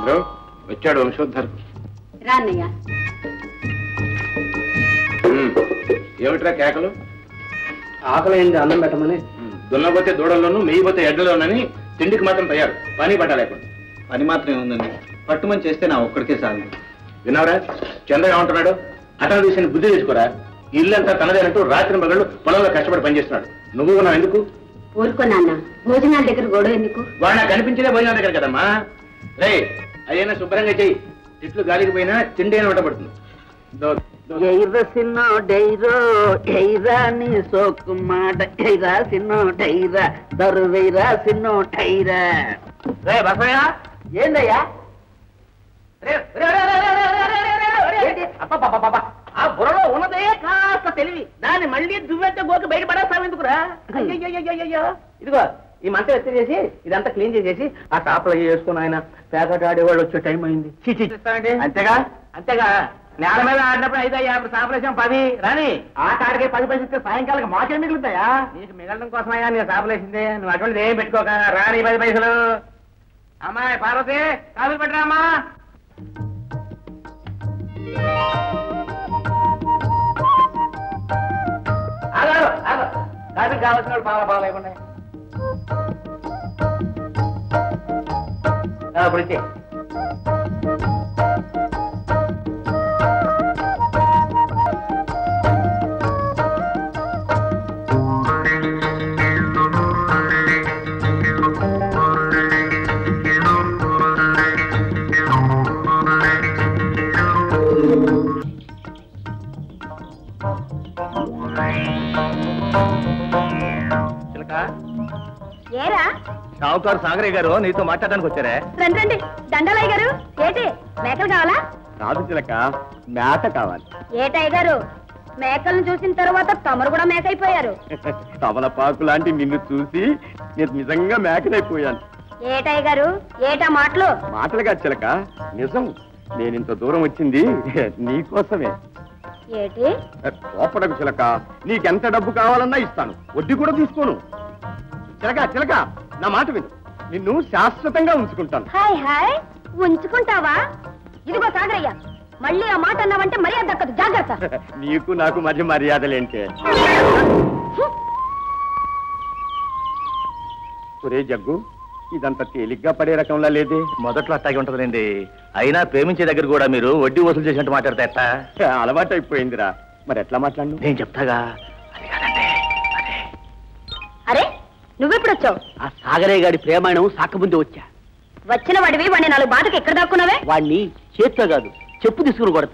చంద్రు వచ్చాడు వంశోద్ధర్ రాన్నయ్య ఉమ్, ఏమిట్రా కేకలు ఆకలైంది అన్నం పెట్టమని ఉమ్, దున్నపోతే దూడల్లోనూ మెయ్యిపోతే ఎడ్లలోనని తిండికి మాత్రం తయారు పని పట్ట లేకుండా పని మాత్రమే ఉందండి పట్టుమని చేస్తే నా ఒక్కడికే చాలు విన్నావురా చంద్ర ఏమంటున్నాడు అతను తీసిన బుద్ధి తెచ్చుకోరా ఇల్లు అంతా తనదేనంటూ రాత్రి మగళ్ళు పొలంలో కష్టపడి పనిచేస్తున్నాడు నువ్వు ఉన్నావు ఎందుకు ఊరుకో నాన్న భోజనాల దగ్గర గొడవ ఎందుకు వాడు నాకు కనిపించేదే భోజనం దగ్గర కదమ్మా రే అదైనా శుభ్రంగా చెయ్యి ఇట్లు గాలికి పోయినా తిండి అయినా ఉండబడుతుంది దో- దో- ఎయిర సిన్నో డైరో ఎయిరా నీ సోకుమాట ఎయిరా సిన్నో డైరా దరువైరా సిన్నో డైరా రే బసయ్య ఏందయ్యా రే, రే, రే, రే, రే, రే, రే, రే, రే, రే. ఏంటి? అబ్బబ్బబ్బబ్బ. ఆ బుర్రలో ఉన్నదే కాస్త తెలివి దాన్ని మళ్ళీ దువ్వెత్తే గోకి బయట పడేస్తావు ఎందుకురా అయ్యయ్యయ్యయ్యయ్యో. ఇదిగో ఈ మంట ఎత్తి చేసి ఇదంతా క్లీన్ చేసేసి ఆ టాప్లో వేసుకుని ఆయన పేకట ఆడేవాళ్ళు వచ్చే టైం అయింది చీ, చీ. అంతేగా అంతేగా నేల మీద ఆడినప్పుడు ఐదు యాభై సాపలేసాం పది రాని ఆ కాడికి పది పైసలు ఇస్తే సాయంకాలం మాకే మిగులుతాయా నీకు మిగలడం కోసమయ్యా నేను సాపలేసిందే నువ్వు అటువంటిది ఏం పెట్టుకోక రాని పది పైసలు అమ్మాయి పార్వతి కాదు పెట్టరా అమ్మా ఆగారు ఆగు కాఫీ కావాల్సిన వాళ్ళు పాల పాలు ఇవ్వండి ఆ, ఇప్పుడు ఇచ్చే చిలక ఏరా షావుకారు సాగరయ్య గారు నీతో మాట్లాడడానికి వచ్చారే రండి రండి దండలయ్య గారు ఏటి మేకలు కావాలా కాదు చిలక మేత కావాలి ఏటయ్య గారు మేకలను చూసిన తర్వాత తమరు కూడా మేక అయిపోయారు తమలపాకు లాంటి నిన్ను చూసి నేను నిజంగా మేకనైపోయాను ఏటయ్య గారు ఏటా మాటలు మాటలుగా చిలక నిజం నేను ఇంత దూరం వచ్చింది నీకోసమే ఏటి కోపడకు చిలక నీకెంత డబ్బు కావాలన్నా ఇస్తాను వడ్డీ కూడా తీసుకోను చిలక చిలక నా మాట విను నిన్ను శాశ్వతంగా ఉంచుకుంటాను హాయ్ హాయ్ ఉంచుకుంటావా ఇదిగో సాగరయ్య మళ్ళీ ఆ మాట అన్నావంటే మర్యాద దక్కదు జాగ్రత్త నీకు నాకు మధ్య మర్యాదలేంటే ఒరే జగ్గు ఇదంతా తేలిగ్గా పడే రకంలా లేదే మొదట్లో అట్టాగే ఉంటుందండి అయినా ప్రేమించే దగ్గర కూడా మీరు వడ్డీ వసూలు చేసినట్టు మాట్లాడతా ఎట్టా అలవాటు అయిపోయిందిరా మరి ఎట్లా మాట్లాడు నేను చెప్తాగా అది కాదండి అదే అరే నువ్వెప్పుడు వచ్చావు ఆ సాగరయ్య గారి ప్రేమాయణం సాకముందు వచ్చా వచ్చిన వాడివి వాడిని నాలుగు బాటకు ఎక్కడ దాక్కున్నావే వాడిని చేత్తో కాదు చెప్పు తీసుకుని కొడతా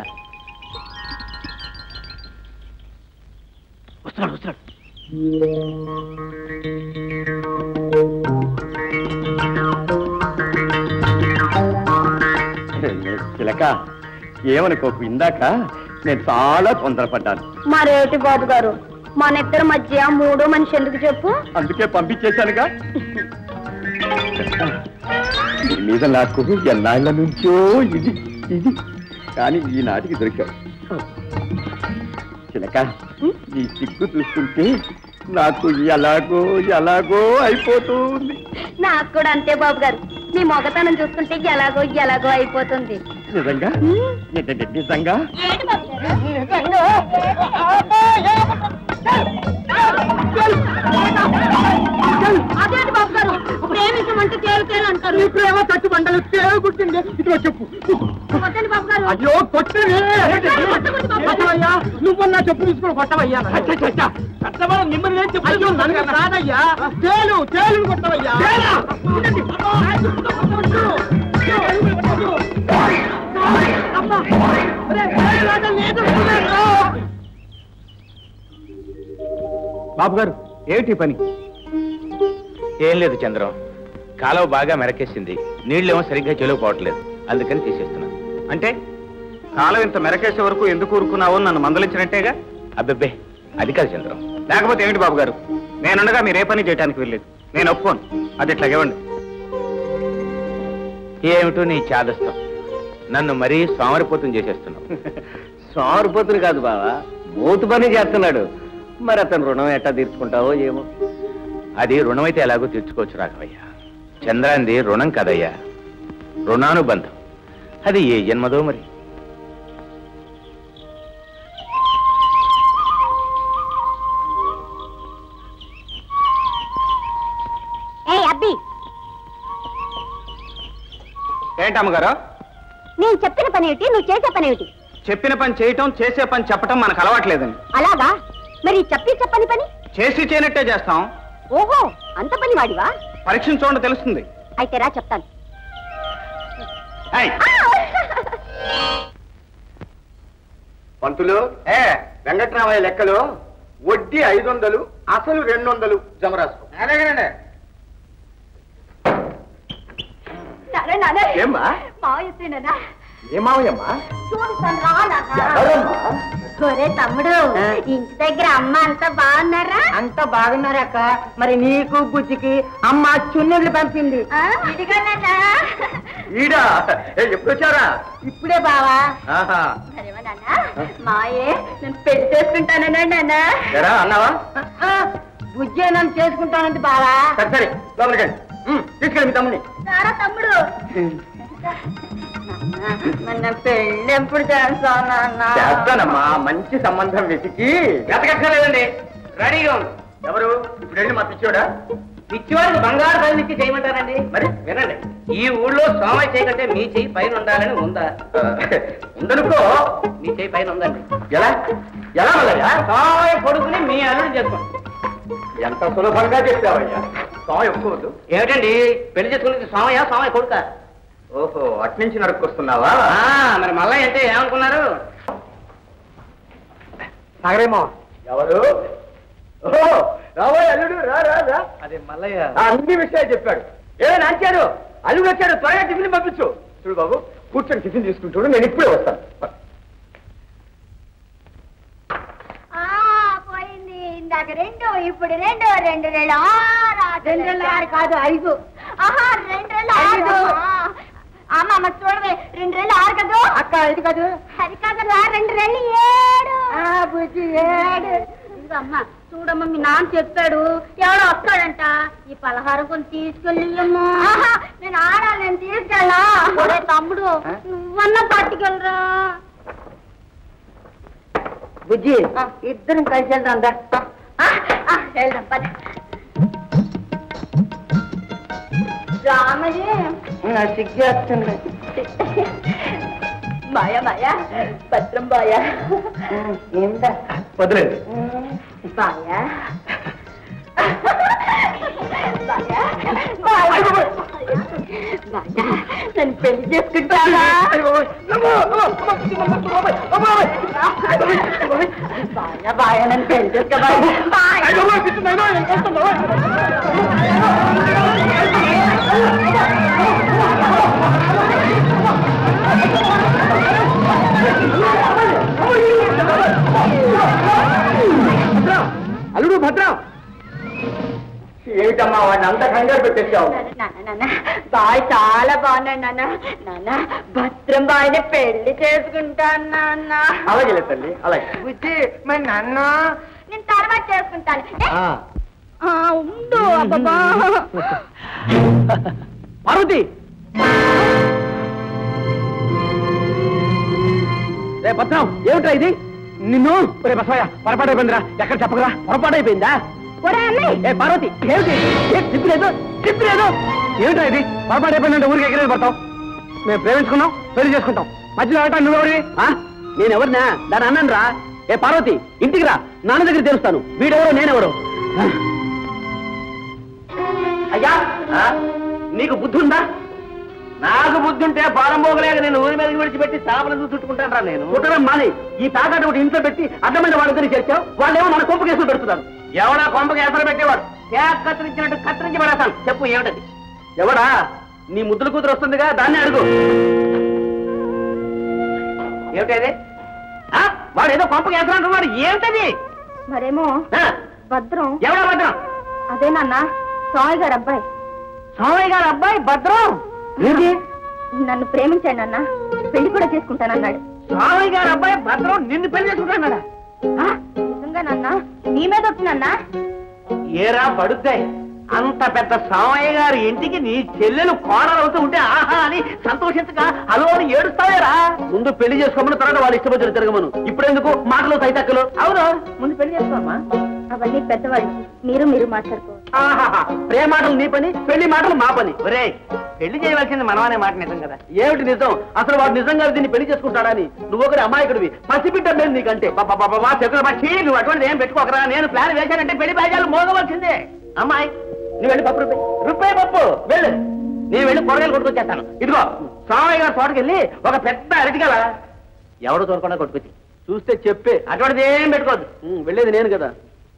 వస్తున్నాడు వస్తున్నాడు చిలక ఏమనుకోకు ఇందాక నేను చాలా తొందరపడ్డాను మరేటి బాబు గారు మన ఇద్దరి మధ్య మూడో మనిషి ఎందుకు చెప్పు అందుకే పంపించేశానుగా నీ మీద నాకు ఎన్నాళ్ళ నుంచో ఇది ఇది కానీ ఈనాటికి దొరికావు చిలక ఈ సిగ్గు చూస్తుంటే నాకు ఎలాగో ఎలాగో అయిపోతుంది నాకు కూడా అంతే బాబు గారు నీ మొగతనం చూస్తుంటే ఎలాగో ఎలాగో అయిపోతుంది నిజంగా నిజంగా- నిజంగా అదేంటి బాబు గారు ప్రేమించమంటే తేలు తేలు అంటారు ప్రేమ తట్టు బండలు గుర్తుంది ఇదిగో చెప్పు కొట్టండి బాబు గారు అయ్యో కొట్టవే కొట్టవయ్యా నువ్వన్నా చెప్పు తీసుకుని కొట్టవయ్యా కట్టమని మిమ్మల్ని ఏం చెప్పు అయ్యో నన్ను కాదయ్యా తేలు తేలు కొట్టవయ్యా బాబు గారు ఏమిటి పని ఏం లేదు చంద్రం కాలువ బాగా మెరకేసింది నీళ్ళేమో సరిగ్గా చెలువుకోవట్లేదు అందుకని తీసేస్తున్నాను అంటే కాలం ఇంత మెరకేసే వరకు ఎందుకు ఊరుకున్నావో నన్ను మందలించినట్టేగా అబ్బెబ్బే అది కాదు చంద్రం లేకపోతే ఏమిటి బాబు గారు నేనుండగా మీరు ఏ పని చేయడానికి వెళ్ళలేదు నేను ఒప్పుకోను అది ఇట్లా ఇవ్వండి ఏమిటో నీ చాదస్తం నన్ను మరీ సోమరిపోతం చేసేస్తున్నావు సోమరిపోతులు కాదు బావా మోతు పని చేస్తున్నాడు మరి అతను రుణం ఎట్టా తీర్చుకుంటావో ఏమో అది రుణమైతే ఎలాగో తీర్చుకోవచ్చు రాఘవయ్య చంద్రాంది రుణం కదయ్యా రుణానుబంధం అది ఏ జన్మదో మరి ఏ అబ్బి ఏంటమ్మగారు నేను చెప్పిన పని ఏమిటి నువ్వు చేసే పని ఏమిటి చెప్పిన పని చేయటం చేసే పని చెప్పటం మనకు అలవాట్లేదండి అలాగా మరి చెప్పి చెప్పని పని చేసి చేయనట్టే చేస్తాం ఓహో అంత పని వాడివా పరీక్షను చూడండి తెలుస్తుంది అయితే రా చెప్తాను ఏయ్, పంతులు ఏ వెంకట్రామయ్య లెక్కలో వడ్డీ ఐదు వందలు అసలు రెండు వందలు జమ రాసుకో అలాగేనండి ఏమ్మా మావయ్యనా ఏమావయ్యమ్మా చూడుతాను రా నాన్న. ఎవరమ్మా ఒరే తమ్ముడు ఇంటి దగ్గర అమ్మ అంతా బాగున్నారా అంతా బాగున్నారక్క మరి నీకు బుజ్జికి అమ్మ చున్నెళ్ళు పంపింది ఆ, ఇదిగో నాన్న. ఈడా ఏ, ఎప్పుడు వచ్చారా ఇప్పుడే బావా ఆహా సరేవా నాన్న మాయే నేను పెళ్లి చేసుకుంటానన్నా నాన్న ఎరా అన్నావా బుజ్జే నన్ను చేసుకుంటానంటే బావా సరే సరే లోపలికండి ఉమ్, తీసుకెళ్ళి మీ తమ్ముని రారా తమ్ముడు మన పెళ్ళి ఎప్పుడు చేస్తావు నాన్న చేస్తానమ్మా మంచి సంబంధం వెతికి వెతకక్కర్లేదండి రెడీగా ఉంది ఎవరు ఇప్పుడు వెళ్ళి మా పిచ్చోడా పిచ్చివాడికి బంగారు పని ఇచ్చి చేయమంటారండి మరి వినండి ఈ ఊళ్ళో సోమయ్య చేయి కంటే మీ చేయి పైన ఉండాలని ఉందా ఆ, ఉందనుకో మీ చేయి పైన ఉందండి ఎలా ఎలా మల్లయ్యా సోమయ్య కొడుకుని మీ అల్లుడు చేసుకోండి ఎంత సులభంగా చెప్పావయ్యా సాయం ఒప్పుకోవద్దు ఏమిటండి పెళ్లి చేసుకునేది సోమయ్య సోమయ్య కొడుక ఓహో అట్నుంచి నడుక్కొస్తున్నావా మరి మల్లయ్య అంటే ఏమనుకున్నారు సాగరేమో ఎవరు ఓహో రాబోయ్ అల్లుడు రా రా రా అదే మల్లయ్య ఆ, అన్ని విషయాలు చెప్పాడు ఏ నాచాడు అల్లుడు వచ్చాడు త్వరగా టిఫిన్ పంపించు చూడు బాబు కూర్చొని టిఫిన్ తీసుకుంటాడు నేను ఇప్పుడే వస్తాను ఆ, పోయింది ఇందాక రెండు ఇప్పుడు రెండు రెండు రెండు ఆరు ఆరు రెండు రెండు ఆరు కాదు ఐదు ఆహా రెండు రెండు ఆరు అమ్మ అమ్మ చూడవే రెండు రెండు ఆరు కదా అక్క ఇది కాదు అది కాదరా రెండు రెండు ఏడు ఆ, బుజ్జి ఏడు ఇదిగో అమ్మ చూడమ్మ మీ నాన్న చెప్పాడు ఎవడో వస్తాడంట ఈ పలహారం కొని తీసుకెళ్ళమ్మా నేను ఆడాలి నేను తీసుకెళ్ళా ఒరే తమ్ముడు నువ్వన్నా పట్టుకెళ్ళరా బుజ్జి ఇద్దరం కలిసి వెళ్దాం దా. ఆ, ఆ, వెళ్దాం పద రామయ్య నా సిగ్గేస్తుంది మాయా మాయా భద్రం బాయా ఏందా వదిలేదు బాయా బాయా బాయా బాయా నన్ను పెళ్లి చేసుకుంటావా బాయా బాయా నన్ను పెళ్లి చేసుకో బాయా అల్లుడు భద్రం ఏమిటమ్మా వాడిని అంత కంగారు పెట్టేశావు నాన్న నాన్న బాయ్ చాలా బాగున్నాడు నాన్న నాన్న భద్రం బాయ్ని పెళ్లి చేసుకుంటాను నాన్న అలాగే తల్లి అలాగే బుజ్జి మరి నన్ను నేను తర్వాత చేసుకుంటాను ఏ, ఆ. ఆ, ఉండు అబ్బబ్బా పార్వతి రే భద్రం ఏమిట్రా ఇది నిన్ను రే బసవయ్య పొరపాటు అయిపోయిందిరా ఎక్కడ చెప్పకరా పొరపాటు అయిపోయిందా ఒరే అన్నయ్య ఏ పార్వతి ఏమిటి ఏ తిప్పి లేదు తిప్పి లేదు ఏమిట్రా ఇది పొరపాటు అయిపోయిందంటే ఊరికి ఎగిరేది పడతావు మేము ప్రేమించుకున్నాం పెళ్లి చేసుకుంటాం మధ్యలో ఏటా నువ్వెవరివి ఆ? నేను ఎవరినా దాని అన్నాను రా ఏ పార్వతి ఇంటికి రా నాన్న దగ్గర తెలుస్తాను వీడెవరో నేనెవరో ఆ? అయ్యా ఆ? నీకు బుద్ధి ఉందా నాకు బుద్ధి ఉంటే బాలం పోగలేక నేను ఊరి మీద విడిచిపెట్టి స్థాపన చుట్టుకుంటాను రా నేను కుట్టడం మాని ఈ తాకట్టు ఒకటి ఇంట్లో పెట్టి అడ్డమైన వాళ్ళిద్దరికి చేర్చావు వాళ్ళేమో మన కొంప కేసులు పెడుతున్నారు ఎవడా కొంప కేసులు పెట్టేవాడు కేక్ కత్తిరించినట్టు కత్తిరించి పడేస్తాను చెప్పు ఏమిటది ఎవడా నీ ముద్దుల కూతురు వస్తుందిగా దాన్ని అడుగు ఏమిటది ఆ? వాడు ఏదో కొంప కేసులు అంటున్నాడు ఏమిటది మరేమో ఆ? భద్రం ఎవడా భద్రం అదే నాన్న స్వామి గారు అబ్బాయి స్వామి గారు అబ్బాయి భద్రం ఏంటి నన్ను ప్రేమించాడు నాన్న పెళ్లి కూడా చేసుకుంటానన్నాడు స్వామి గారు అబ్బాయి భద్రం నిన్ను పెళ్లి చేసుకుంటాడా నిజంగా నాన్న నీ మీద వచ్చిందన్నా ఏరా పడుద్దాయి అంత పెద్ద సామయ్య గారి ఇంటికి నీ చెల్లెలు కోడలవుతూ ఉంటే ఆహా అని సంతోషించక హలో అని ఏడుస్తావేరా ముందు పెళ్లి చేసుకోమని తర్వాత వాళ్ళు ఇష్టపడి తిరగమను ఇప్పుడు ఎందుకు మాటలు తైతక్కలు అవును ముందు పెళ్లి చేసుకోమ్మా అవన్నీ పెద్దవాళ్ళు మీరు మీరు మాట్లాడుకో ఆహాహా. ప్రేమ మాటలు నీ పని పెళ్లి మాటలు మా పని ఒరే పెళ్లి చేయవలసింది మనమనే మాట నిజం కదా ఏమిటి నిజం అసలు వాడు నిజంగా దీన్ని పెళ్లి చేసుకుంటాడని నువ్వు ఒకరి అమాయకుడివి పసిబిడ్డ లేదు నీకంటే బాబా చెక్కుల పక్షి నువ్వు అటువంటి ఏం పెట్టుకోకరా నేను ప్లాన్ వేశానంటే పెళ్లి బాజాలు మోగవలసిందే అమ్మాయి నువ్వు వెళ్ళి పప్పు రూపాయి రూపాయి పప్పు వెళ్ళు నేను వెళ్ళి కూరగాయలు కొట్టుకొచ్చేస్తాను ఇదిగో సామయ్య గారి తోటకి వెళ్ళి ఒక పెద్ద అరటిగల ఎవడు తోరకుండా కొట్టుకొచ్చి చూస్తే చెప్పే అటువంటిది ఏం పెట్టుకోవద్దు ఉం, వెళ్ళేది నేను కదా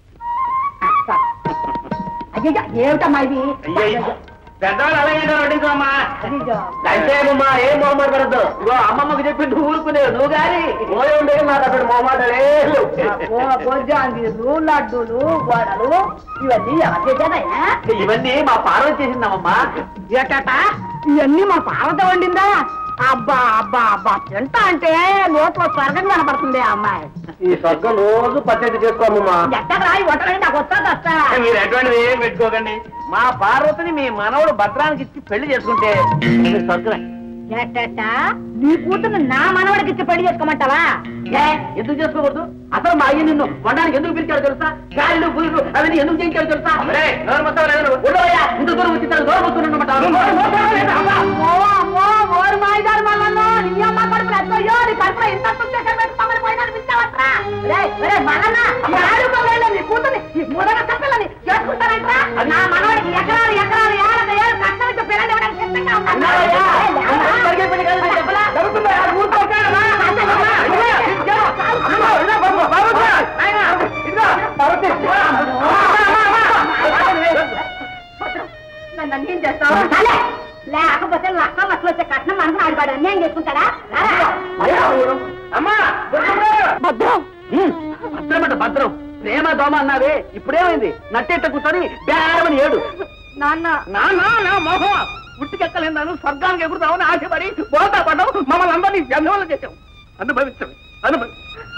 అయ్యా ఏమిటమ్మా ఇది పెద్దవాళ్ళు అలాగే వడ్డించమ్మా అంతేమమ్మా ఏం మొహమాట పడద్దు ఇగో అమ్మమ్మకి చెప్పి నువ్వు ఊరుకునే నువ్వు గాని ఓయ్ ఉండే నాకు అక్కడ మొహమాటలే భోజాంగీలు లడ్డూలు గోడలు ఇవన్నీ ఎవరు చేశారయ్యా ఇవన్నీ మా పార్వతి చేసిందమ్మా ఏటట ఇవన్నీ మా పార్వత వండిందా అబ్బా అబ్బా అబ్బా ఎంత అంటే నోట్లో స్వర్గం కనపడుతుంది ఆ అమ్మాయి ఈ స్వర్గం రోజు పద్ధతి చేసుకోమ్మా ఎక్కడ రాయి వంటలని నాకు వస్తా వస్తా మీరు ఎటువంటిది ఏం పెట్టుకోకండి మా పార్వతిని మీ మనవడు భద్రానికి ఇచ్చి పెళ్లి చేసుకుంటే ఇది స్వర్గమే ఏటట నీ కూతురు నా మనవడికి ఇచ్చి పెళ్లి చేసుకోమంటావా ఏ, ఎందుకు చేసుకోకూడదు అసలు మా అయ్య నిన్ను వండడానికి ఎందుకు పిలిచాడు తెలుసా గాలిలు గుళ్ళు అవన్నీ ఎందుకు చేయించాడు తెలుసా ఉండవయ్యా, ఇంత దూరం వచ్చి తన దూరం వస్తున్నమాట అమ్మో అమ్మో ఓరు మాయిదారు మల్లన్నో నీ అమ్మ కడుపులో ఎత్తయ్యో నీ కడుపులో ఇంత తుంచేసే పెట్టుకోమని పోయినా అనిపించావట్రా రే రే మల్లన్న ఆడుకోలేదు నీ కూతుర్ని ఈ మూడవ కప్పలని చేసుకుంటారంట్రా నా మనవడికి ఎకరాలు ఎకరాలు ఏళ్ళ ఏళ్ళు కష్టం ఇచ్చి పిల్లలు ఇవ్వడానికి సిద్ధంగా అన్నారయ్యా, అందరూ ఉన్నాడు జరిగే పని కాదు, చెప్పలా? జరుగుతుందా? ఆ ఊరుకో, ఒకేనా? అమ్మా, ఇదిగో, ఇదిగో, అమ్మా, ఇదిగో, బాబు, బాబు, నాయనా, ఇదిగో, పార్వతి, అమ్మా, అమ్మా, అమ్మా, అమ్మా. నన్ను అన్యాయం చేస్తావా సరే. లేకపోతే లక్క లక్షలు వచ్చే కట్నం మనసు ఆడిపాడు అన్యాయం చేసుకుంటాడా అయ్యా, అమ్మా భద్రం ఉమ్, భద్రమట భద్రం ప్రేమ దోమ అన్నావే ఇప్పుడేమైంది నట్టేట కూర్చొని బేరమని ఏడు నాన్న నా నా నా మోహం ఉట్టికెక్కలేను స్వర్గానికి ఎగురుతామని ఆశపడి బోతా పడ్డావు మమ్మల్ని అందరినీ జన్మలు చేసావు అనుభవించవు అనుభవి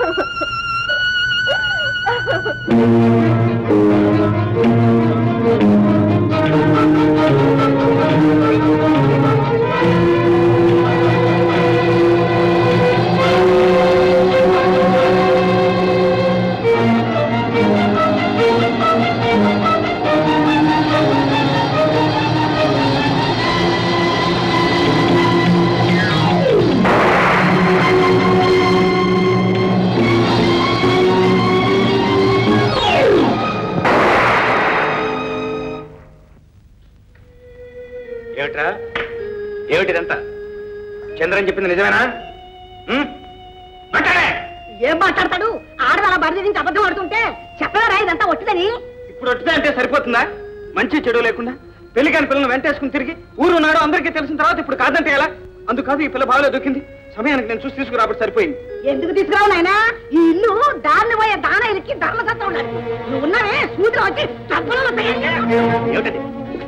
ఏమిట్రా ఏమిటిదంతా చంద్రన్ చెప్పింది నిజమేనా ఉం? మాట్లాడే ఏం మాట్లాడతాడు ఆడవాళ్ళ బరి నుంచి అబద్ధం ఆడుతుంటే చెప్పరా ఇదంతా ఒట్టిదని ఇప్పుడు వచ్చిందా అంటే సరిపోతుందా మంచి చెడు లేకుండా పెళ్లి కాని పిల్లలను వెంటేసుకుని తిరిగి ఊరు నాడు అందరికీ తెలిసిన తర్వాత ఇప్పుడు కాదంటే ఎలా అందుకాదు ఈ పిల్ల బావిలో దొరికింది సమయానికి నేను చూసి తీసుకురాబట్టి సరిపోయింది ఎందుకు తీసుకురావు నాయనా ఈ ఇల్లు దారిని పోయే దానాయిలకి ధర్మసత్వం ఉండాలి నువ్వు ఉన్నావే సూదిలో వచ్చి సత్వలలో ఏమిటది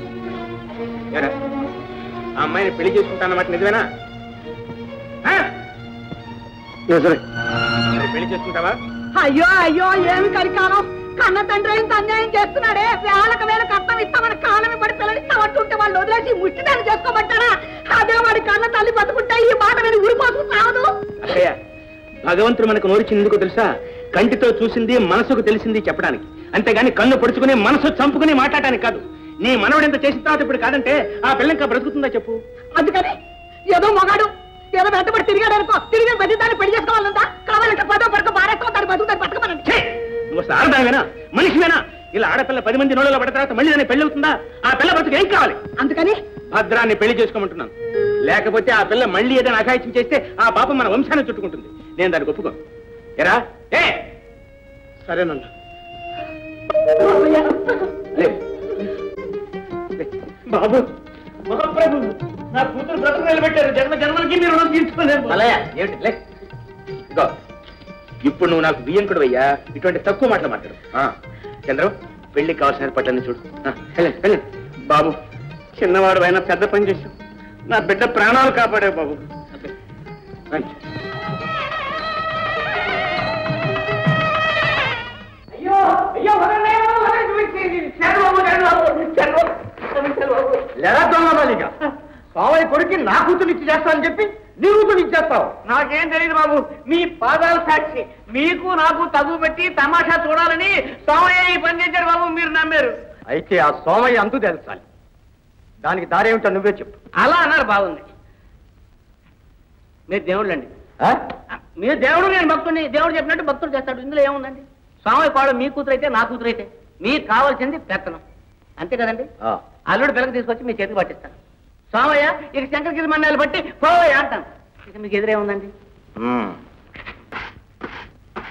ఏరా, ఆ అమ్మాయిని పెళ్లి చేసుకుంటానమాట నిజమేనా ఆ? నిజమే మరి పెళ్లి చేసుకుంటావా అయ్యో అయ్యో ఏమి కరికాలం కన్న తండ్రి ఇంత అన్యాయం చేస్తున్నాడే వేలకు వేల కట్నం ఇస్తామని కాలమే పడి పిల్లడిస్తామంటుంటే వాళ్ళు వదిలేసి ముట్టిదాన్ని చేసుకోమంటారా అదే వాడి కన్న తల్లి బతుకుంటే ఈ మాట మీద ఉరిపోసుకు సావదు అక్కయ్య భగవంతుడు మనకు నోరిచింది ఎందుకో తెలుసా కంటితో చూసింది మనసుకు తెలిసింది చెప్పడానికి అంతేగాని కన్ను పొడుచుకుని మనసు చంపుకుని మాట్లాడటానికి కాదు నీ మనవడు ఎంత చేసిన తర్వాత ఇప్పుడు కాదంటే ఆ పిల్ల ఇంకా బ్రతుకుతుందా చెప్పు అందుకని ఏదో మగాడు ఏదో వెంటబడి తిరిగాడు అనుకో తిరిగి ప్రతి దాన్ని పెళ్లి చేసుకోవాలంతా కావాలంటే పదో పడక బారేసుకో దాన్ని బతుకుతాను పట్టుకోమనండి ఛీ! నువ్వు అసలు ఆడదావేనా మనిషివేనా ఇలా ఆడపిల్ల పది మంది నోళ్ళలో పడిన తర్వాత మళ్ళీ దాన్ని పెళ్లి అవుతుందా ఆ పిల్ల బ్రతుకు ఏం కావాలి అందుకని భద్రాన్ని పెళ్లి చేసుకోమంటున్నాను లేకపోతే ఆ పిల్ల మళ్ళీ ఏదైనా అఘాయిత్యం చేస్తే ఆ పాపం మన వంశాన్ని చుట్టుకుంటుంది నేను దానికి ఒప్పుకోను ఎరా ఏ సరేనన్నా లే. లే. బాబు మహాప్రభు నా కూతురు బ్రతుకు నిలబెట్టారు జన్మ జన్మలకి మీరు రుణం తీర్చుకోలేరు అలయ్య ఏమిటి లే ఇగో ఇప్పుడు నువ్వు నాకు బియ్యంకుడు అయ్యా ఇటువంటి తక్కువ మాటలు మాట్లాడు ఆ, చంద్రం పెళ్లికి కావాల్సిన ఏర్పాట్లన్నీ చూడు ఆ, వెళ్ళండి వెళ్ళండి బాబు చిన్నవాడు అయినా పెద్ద పని చేశావు నా బిడ్డ ప్రాణాలు కాపాడే బాబు రండి. అయ్యో అయ్యో వదలండి, వదలండి, లేరా దొంగ స్వామి కొడుకి నా కూతురు ఇచ్చి చేస్తానని చెప్పి నీ కూతురు ఇచ్చేస్తావు నాకేం తెలియదు బాబు మీ పాదాల సాక్షి మీకు నాకు తగు పెట్టి తమాషా చూడాలని సోమయ్య ఈ పని చేశారు బాబు మీరు నమ్మారు అయితే ఆ సోమయ్య అంతు తెలుసాలి దానికి దారేమిటో నువ్వే చెప్పు అలా అన్నారు బాగుంది మీరు దేవుళ్ళండి ఆ? మీరు దేవుడు నేను భక్తుడిని దేవుడు చెప్పినట్టు భక్తుడు చేస్తాడు ఇందులో ఏముందండి స్వామి పాడు మీ కూతురు అయితే నా కూతురు అయితే మీకు కావాల్సింది పెత్తనం అంతే కదండి ఆ. అల్లుడు పిల్లకి తీసుకొచ్చి మీ చేతికి పట్టిస్తాను స్వామయ్య ఇక శంకరగిరి మన్నాలు బట్టి పోయ్ అంటాను ఇక మీకు ఎదురే ఉందండి ఉమ్. ఆ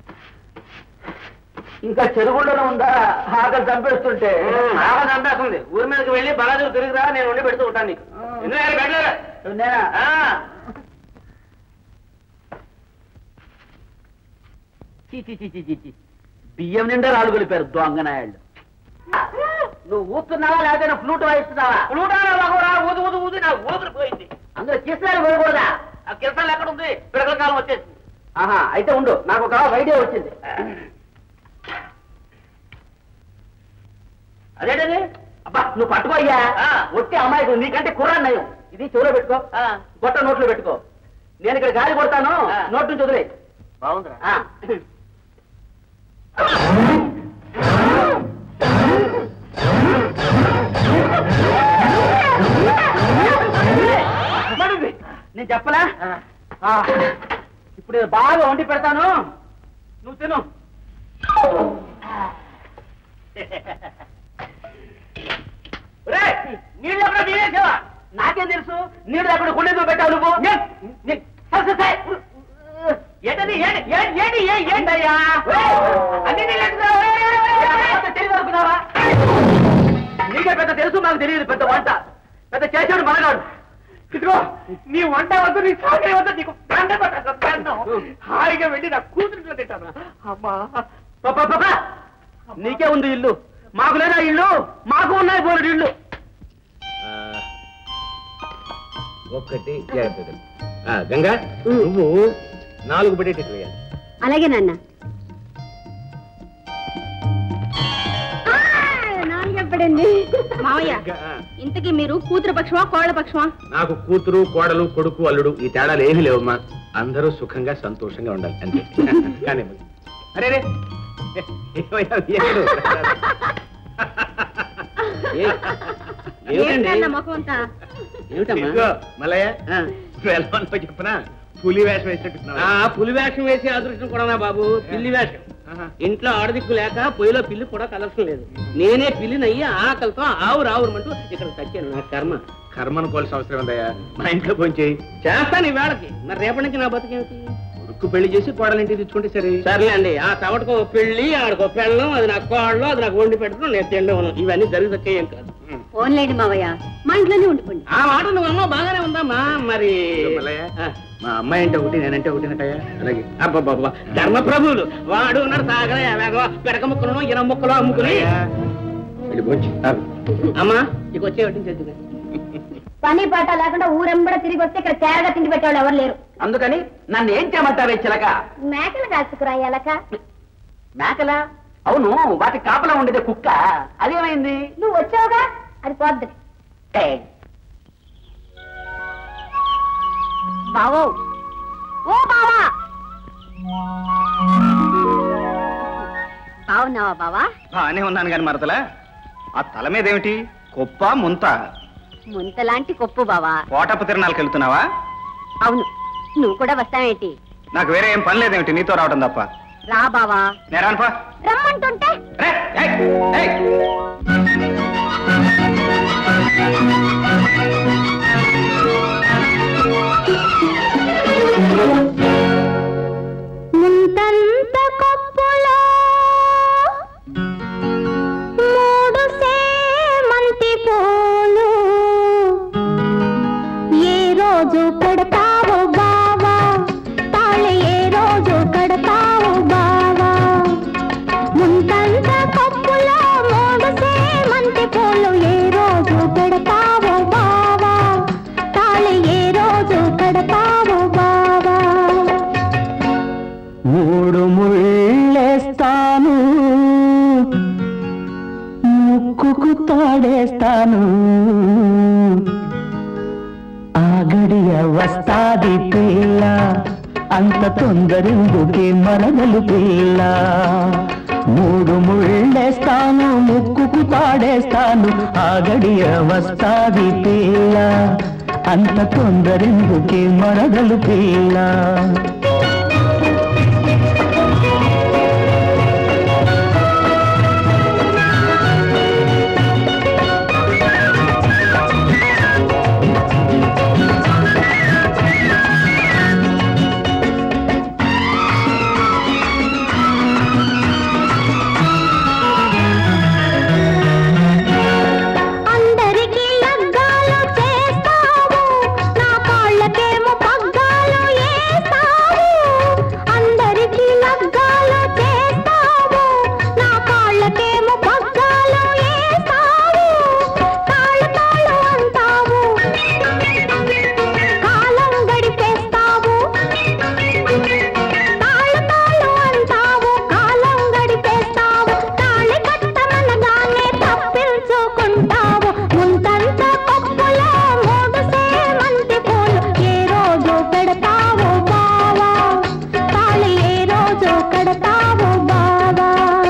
ఇంకా చెరుగుళ్ళలో ఉందా ఆకలి చంపేస్తుంటే బాగా చంపేస్తుంది ఊరి మీదకి వెళ్ళి బలాదు తిరిగిరా నేను ఉండి పెడుతూ ఉంటాను నీకు ఎందుకు ఆయన పెట్టలేరా? నేనా? ఆ. చీ, చీ, చీ, చీ, చీ, చీ. బియ్యం నిండా రాళ్ళు కలిపారు దొంగనాయాళ్ళు నువ్వు ఊస్తున్నావా లేకపోతే నా ఫ్లూట్ వాయిస్తున్నావా ఫ్లూటానా మగోడా, ఊదు ఊదు ఊది నా ఊపిరి పోయింది అందులో కిసాలు పోయకూడదా ఆ కిరసలు ఎక్కడ ఉంది పిడకల కాలం వచ్చేసింది ఆహా అయితే ఉండు నాకు ఒక ఐడియా వచ్చింది అదేంటది అబ్బా నువ్వు పట్టుకోయ్యా ఆ. ఒట్టి అమ్మాయికి నీకంటే కుర్రన్నయ్యం ఇది చెవులో పెట్టుకో ఆ. గొట్ట నోట్లో పెట్టుకో నేను ఇక్కడ గాలి కొడతాను ఆ. నోట్ నుంచి వదిలే బాగుందిరా నేను చెప్పలా ఆ. ఇప్పుడు ఇది బాగా వండి పెడతాను నువ్వు తిను ఒరేయ్, నీళ్ళు ఎక్కడ తీసేసావా నాకేం తెలుసు నీళ్ళు అక్కడ గుండెతో పెట్టావు నువ్వు నీ- సరే, సరే, సరే. ఏంటది ఏంటి ఏంటి ఏంటి ఏ- ఏంటి ఏంటయ్యా? అన్ని నీళ్ళు ఎత్తుకున్నావా? ఒరేయ్, ఒరేయ్, ఒరేయ్, ఒరేయ్, ఒరేయ్. అంత తెలివి అనుకున్నావా? నీకే పెద్ద తెలుసు నాకు తెలియదు పెద్ద వంట పెద్ద చేసాడు మనగాడు ఇదిగో నీ వంట వద్దు నీ సాగే వద్దు నీకు దండ పెట్టాను, దండం. హాయిగా వెళ్ళి నా కూతురింట్లో తింటాను అమ్మా పా, పా, పా, పా. నీకే ఉంది ఇల్లు మాకు లేదా ఇల్లు మాకు ఉన్నాయి బోరుడు ఇల్లు ఒక్కటి ఆ, గంగా నువ్వు నాలుగు పడేటట్టు వేయాలి అలాగే నాన్న నాలుగెప్పుడండి మావయ్య ఆ, ఇంతకీ మీరు కూతురు పక్షమా కోళ్ళ పక్షమా నాకు కూతురు కోడలు కొడుకు అల్లుడు ఈ తేడాలు ఏమీ లేవమ్మా అందరూ సుఖంగా సంతోషంగా ఉండాలి అంతే కానీ అరే రే ఏమయ్యా, ఏడు? ఏంటన్న ముఖం అంతా ఏమిటమ్మా ఇదిగో, మల్లయ్య ఆ. వెళ్ళమని చెప్పనా పులి వేషం వేసినట్టున్నావా? ఆ పులి వేషం వేసి అదృష్టం కూడా నా బాబు పిల్లి వేషం ఆహా. ఇంట్లో ఆడదిక్కు లేక పొయ్యిలో పిల్లి కూడా కలసం లేదు నేనే పిల్లినయ్యి ఆకలితో ఆవురు ఆవురమంటూ ఇక్కడ చచ్చాను నా కర్మ కర్మనుకోవాల్సిన అవసరం ఉందయ్యా మా ఇంట్లో పోంచేయి చేస్తాను ఈ వేళకి మరి రేపటి నుంచి నా బతికేమిటి కొడుకు పెళ్లి చేసి కోడలింటికి తెచ్చుకుంటే సరే సర్లే అండి ఆ చవటకో పెళ్లి ఆడికో పెళ్ళం అది నాకు కోళ్ళు అది నాకు వండి పెట్టడం నేను తిండవను ఇవన్నీ జరిగి ఏం కాదు ఫోన్లేండి మావయ్య మా ఇంట్లోనే ఉండిపోండి ఆ మాట నువ్వు అన్నావు బాగానే ఉందమ్మా మరి ఇదిగో మల్లయ్య, ఆ. మా అమ్మాయి అంటే ఒకటి నేనంటే ఒకటినట్టయ్యా అలాగే అబ్బబ్బబ్బా ధర్మ ప్రభువులు వాడు ఉన్నాడు సాగర పెడక ముక్కలను ఇన ముక్కలు అమ్ముకుని వెళ్ళి భోంచి అమ్మా ఇక వచ్చే వడ్డించేది పని పాట లేకుండా ఊరెంబడ తిరిగి వస్తే ఇక్కడ తేరగా తిండి పెట్టేవాళ్ళు ఎవరు లేరు అందుకని నన్ను ఏం చేయమంటావే చిలక మేకలు కాచుకురా ఎలక మేకలా అవును వాటి కాపలా ఉండేదే కుక్క అదేమైంది నువ్వు వచ్చావుగా అది పోద్ది ఏయ్, బావో ఓ బావా బావున్నావా బావా బానే ఉన్నాను కానీ మరదలా ఆ తల మీద ఏమిటి కుప్ప ముంత ముంతలాంటి కొప్పు బావా కోటప్ప తిరణాలకు వెళ్తున్నావా అవును నువ్వు కూడా వస్తావేంటి నాకు వేరే ఏం పని లేదేమిటి నీతో రావడం తప్ప రా బావా నేరానుపా రమ్మంటుంటే ముంతంత కొప్పులో మూడు సేమంతి పూలు ఏ రోజు కడతావు బావా తాళి ఏ రోజు కడతావు బావా ముంతంత కొప్పులో మూడు సేమంతి పూలు ఏ రోజు కడతావు బావా తాళి ఏ రోజు కడతావు బావా మూడు ముళ్ళేస్తాను గడియ వస్తాది పిల్ల అంత తొందరెందుకే మరదలు పిల్ల మూడు ముళ్ళేస్తాను ముక్కుకు తాడేస్తాను ఆ గడియ వస్తాది పిల్ల అంత తొందరెందుకే మరదలు పిల్ల అందరికీ లగ్గాలు చేస్తావు నా కాళ్ళకేమో పగ్గాలు వేస్తావు అందరికీ లగ్గాలు చేస్తావు నా కాళ్ళకేమో పగ్గాలు వేస్తావు తాళు తాళు అంటావు కాలం గడిపేస్తావు తాళు తాళు అంటావు కాలం గడిపేస్తావు తాళి కట్టమనగానే తప్పించుకుంటావు ముంతంత పప్పులో మూడు సేమంతి పూలు ఏ రోజు పెడతావు బావా తాళి ఏ రోజు కడతావు బావా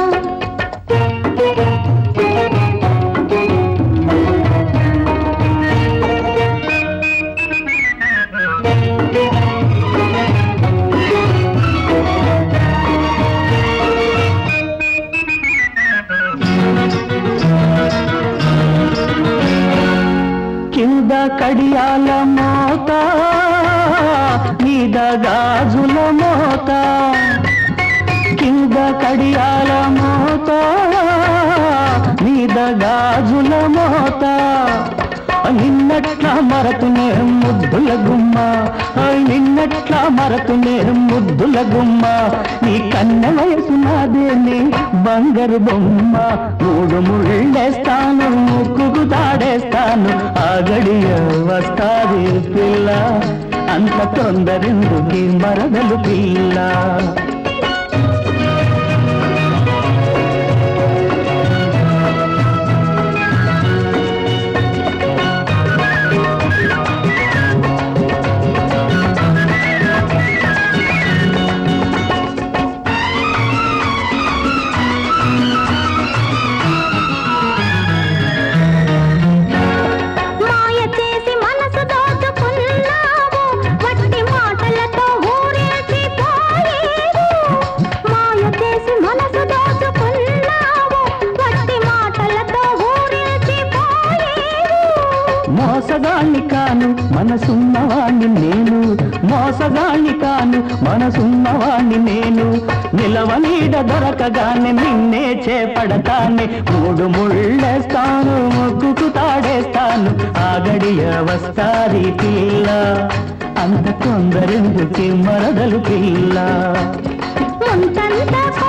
కింద కడియాల మోత మీద గాజుల మోత కింద కడియాల మోత మీద గాజుల మోత నిన్నట్లా మరతునే ముద్దుల గుమ్మ ఓయ్ నిన్నట్లా మరతునే ముద్దుల గుమ్మ నీ కన్న వయసు నాదేనే బంగారు బొమ్మ మూడు ముళ్ళేస్తాను ముక్కుకు తాడేస్తాను ఆ గడియ వస్తాది పిల్ల అంత తొందరెందుకి మరదలు పిల్ల మాయ చేసి మనసు దోచుకున్నావు వట్టి మాటలతో ఊరేసి పోయేవు మాయ చేసి మనసు దోచుకున్నావు వట్టి మాటలతో ఊరేసి పోయేవు మోసగాణ్ణి కాను మనసున్నవాణ్ణి నేను మోసగాణ్ణి కాను మనసున్నవాణ్ణి నేను నిలవనీడ దొరకగానే నిన్నే చేపడతానే మూడు ముళ్ళేస్తాను ముగ్గుకు తాడేస్తాను ఆ గడియ వస్తాది పిల్ల అంత తొందరెందుకి మరదలు పిల్ల ముంతంత